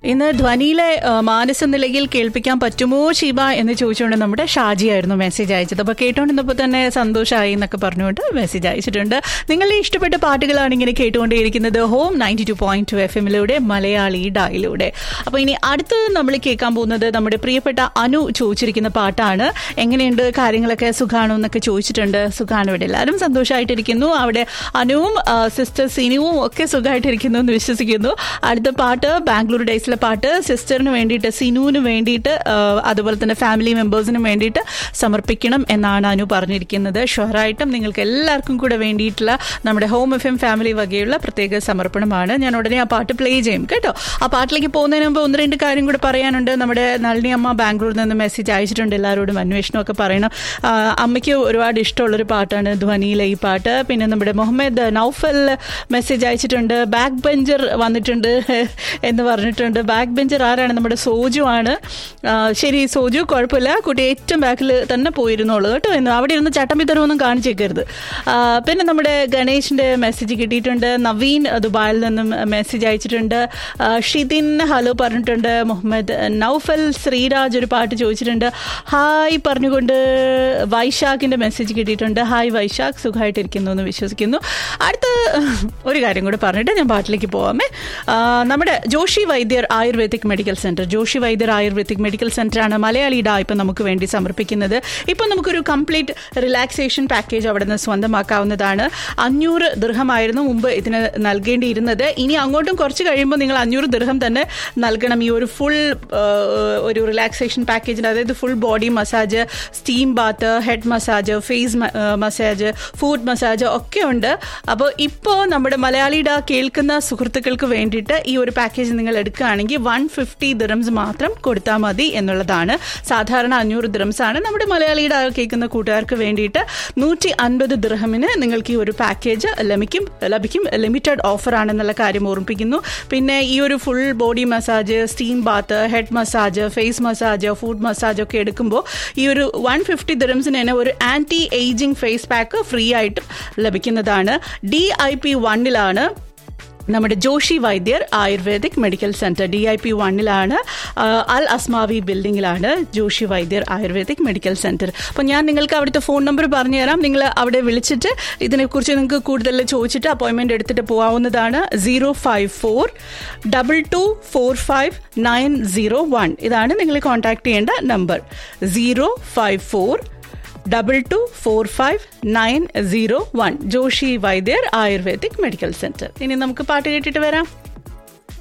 ഇന്ന് ധ്വനിയിലെ ആ, മാനസ നിലയിൽ കേൾപ്പിക്കാൻ പറ്റുമോ ഷീബ എന്ന് ചോദിച്ചുകൊണ്ട് നമ്മുടെ ഷാജിയായിരുന്നു മെസ്സേജ് അയച്ചത് അപ്പോൾ കേട്ടോണ്ടിരുന്നപ്പോൾ തന്നെ സന്തോഷമായി എന്നൊക്കെ പറഞ്ഞുകൊണ്ട് മെസ്സേജ് അയച്ചിട്ടുണ്ട് നിങ്ങളുടെ ഇഷ്ടപ്പെട്ട പാട്ടുകളാണ് ഇങ്ങനെ കേട്ടുകൊണ്ടേയിരിക്കുന്നത് home ninety two point two F എമ്മിലൂടെ മലയാളി ഡായിലൂടെ അപ്പോൾ ഇനി അടുത്തത് നമ്മൾ കേൾക്കാൻ പോകുന്നത് നമ്മുടെ പ്രിയപ്പെട്ട അനു ചോദിച്ചിരിക്കുന്ന പാട്ടാണ് എങ്ങനെയുണ്ട് കാര്യങ്ങളൊക്കെ സുഖാണോ എന്നൊക്കെ ചോദിച്ചിട്ടുണ്ട് സുഖാണ് ഇവിടെ എല്ലാവരും സന്തോഷമായിട്ടിരിക്കുന്നു അവിടെ അനുവും ആ, സിസ്റ്റർ സിനുവും ഒക്കെ സുഖമായിട്ടിരിക്കുന്നു എന്ന് വിശ്വസിക്കുന്നു അടുത്ത പാട്ട് ബാംഗ്ലൂർ ഡേയ്സിലെ പാട്ട് സിസ്റ്ററിന് വേണ്ടിയിട്ട് സിനുവിന് വേണ്ടിയിട്ട് ആ, അതുപോലെ തന്നെ ഫാമിലി മെമ്പേഴ്സിനും വേണ്ടിയിട്ട് സമർപ്പിക്കണം എന്നാണ് അനു പറഞ്ഞിരിക്കുന്നത് ഷുവറായിട്ടും നിങ്ങൾക്ക് എല്ലാവർക്കും കൂടെ വേണ്ടിയിട്ടുള്ള നമ്മുടെ ഹോം എഫ് എം ഫാമിലി വകയുള്ള പ്രത്യേക സമർപ്പണമാണ് ഞാൻ ഉടനെ ആ പാട്ട് പ്ലേ ചെയ്യും കേട്ടോ ആ പാട്ടിലേക്ക് പോകുന്നതിന് മുമ്പ് ഒന്ന് രണ്ട് കാര്യം കൂടെ പറയാനുണ്ട് നമ്മുടെ നളിനി അമ്മ ബാംഗ്ലൂരിൽ നിന്ന് മെസ്സേജ് അയച്ചിട്ടുണ്ട് എല്ലാവരോടും അന്വേഷണമൊക്കെ പറയണം ആ, അമ്മയ്ക്ക് ഒരുപാട് ഇഷ്ടമുള്ളൊരു പാട്ടാണ് ധ്വനിയിലെ ഈ പാട്ട് പിന്നെ നമ്മുടെ മുഹമ്മദ് നൗഫൽ മെസ്സേജ് അയച്ചിട്ടുണ്ട് ബാക്ക് ബെഞ്ചർ വന്നിട്ടുണ്ട് എന്ന് പറഞ്ഞിട്ടുണ്ട് ബാക്ക് ബെഞ്ചർ ആരാണ് നമ്മുടെ സോജു ആണ് ആ, ശരി സോജു കുഴപ്പമില്ല കുട്ടി ഏറ്റവും ബാക്കിൽ തന്നെ പോയിരുന്നോളൂ കേട്ടോ എന്ന് അവിടെ ഇരുന്ന് ചട്ടമ്പിത്തരമൊന്നും കാണിച്ചേക്കരുത് ആ, പിന്നെ നമ്മുടെ ഗണേഷിന്റെ മെസ്സേജ് കിട്ടിയിട്ടുണ്ട് നവീൻ ദുബായിൽ നിന്നും മെസ്സേജ് അയച്ചിട്ടുണ്ട് ആ, ഷിതിൻ ഹലോ പറഞ്ഞിട്ടുണ്ട് മുഹമ്മദ് നൗഫൽ ശ്രീരാജ് ഒരു പാട്ട് ചോദിച്ചിട്ടുണ്ട് ഹായ് പറഞ്ഞുകൊണ്ട് വൈശാഖിന്റെ മെസ്സേജ് കിട്ടിയിട്ടുണ്ട് ഹായ് വൈശാഖ് സുഖമായിട്ടിരിക്കുന്നു എന്ന് വിശ്വസിക്കുന്നു അടുത്ത ഒരു കാര്യം കൂടെ പറഞ്ഞിട്ട് ഞാൻ പാട്ടിലേക്ക് പോവാമേ ആ, നമ്മുടെ Joshi Vaidyar ayurvedic medical centre Joshi Vaidyar ayurvedic medical സെന്ററാണ് മലയാളി ഡാ ഇപ്പം നമുക്ക് വേണ്ടി സമർപ്പിക്കുന്നത് ഇപ്പം നമുക്കൊരു കംപ്ലീറ്റ് റിലാക്സേഷൻ പാക്കേജ് അവിടെ നിന്ന് സ്വന്തമാക്കാവുന്നതാണ് അഞ്ഞൂറ് ദൃഹമായിരുന്നു മുമ്പ് ഇതിന് നൽകേണ്ടിയിരുന്നത് ഇനി അങ്ങോട്ടും കുറച്ച് കഴിയുമ്പോൾ നിങ്ങൾ അഞ്ഞൂറ് ദൃഹം തന്നെ നൽകണം ഈ ഒരു ഫുൾ ഒരു റിലാക്സേഷൻ പാക്കേജിന് അതായത് full body massage steam bath head massage face massage foot massage ഒക്കെ ഉണ്ട് അപ്പോൾ ഇപ്പോൾ നമ്മുടെ മലയാളിയുടെ കേൾക്കുന്ന സുഹൃത്തുക്കൾക്ക് വേണ്ടിയിട്ട് ഈ ഒരു പാക്കേജ് നിങ്ങൾ എടുക്കുകയാണെങ്കിൽ വൺ ഫിഫ്റ്റി ദിറംസ് മാത്രം കൊടുത്താൽ മതി എന്നുള്ളതാണ് സാധാരണ അഞ്ഞൂറ് ദിറംസ് ആണ് നമ്മുടെ മലയാളിയുടെ കേൾക്കുന്ന കൂട്ടുകാർക്ക് വേണ്ടിയിട്ട് നൂറ്റി അൻപത് ദിർഹമിന് നിങ്ങൾക്ക് ഈ ഒരു പാക്കേജ് ലഭിക്കും ലഭിക്കും ലിമിറ്റഡ് ഓഫർ ആണെന്നുള്ള കാര്യം ഓർമ്മിപ്പിക്കുന്നു പിന്നെ ഈ ഒരു full body massage steam bath head massage face massage foot massage ഒക്കെ എടുക്കുമ്പോൾ ഈ ഒരു വൺ ഫിഫ്റ്റി ദിറംസിന് തന്നെ ഒരു anti ageing face pack free ആയിട്ടും ലഭിക്കുന്നതാണ് ഡി ഐ പി വണ്ണിലാണ് നമ്മുടെ Joshi Vaidyar ayurvedic medical centre D I P വണ്ണിലാണ് അൽ അസ്മാവി ബിൽഡിങ്ങിലാണ് ജോഷി വൈദ്യർ ആയുർവേദിക് മെഡിക്കൽ സെന്റർ അപ്പോൾ ഞാൻ നിങ്ങൾക്ക് അവിടുത്തെ ഫോൺ നമ്പർ പറഞ്ഞു തരാം നിങ്ങൾ അവിടെ വിളിച്ചിട്ട് ഇതിനെക്കുറിച്ച് നിങ്ങൾക്ക് കൂടുതൽ ചോദിച്ചിട്ട് അപ്പോയിൻമെൻറ്റ് എടുത്തിട്ട് പോകാവുന്നതാണ് zero five four double two four five nine zero one ഇതാണ് നിങ്ങൾ കോൺടാക്ട് ചെയ്യേണ്ട number zero five four double two four five nine zero one Joshi Vaidyar ayurvedic medical centre ഇനി നമുക്ക് പാട്ട് കേട്ടിട്ട് വരാം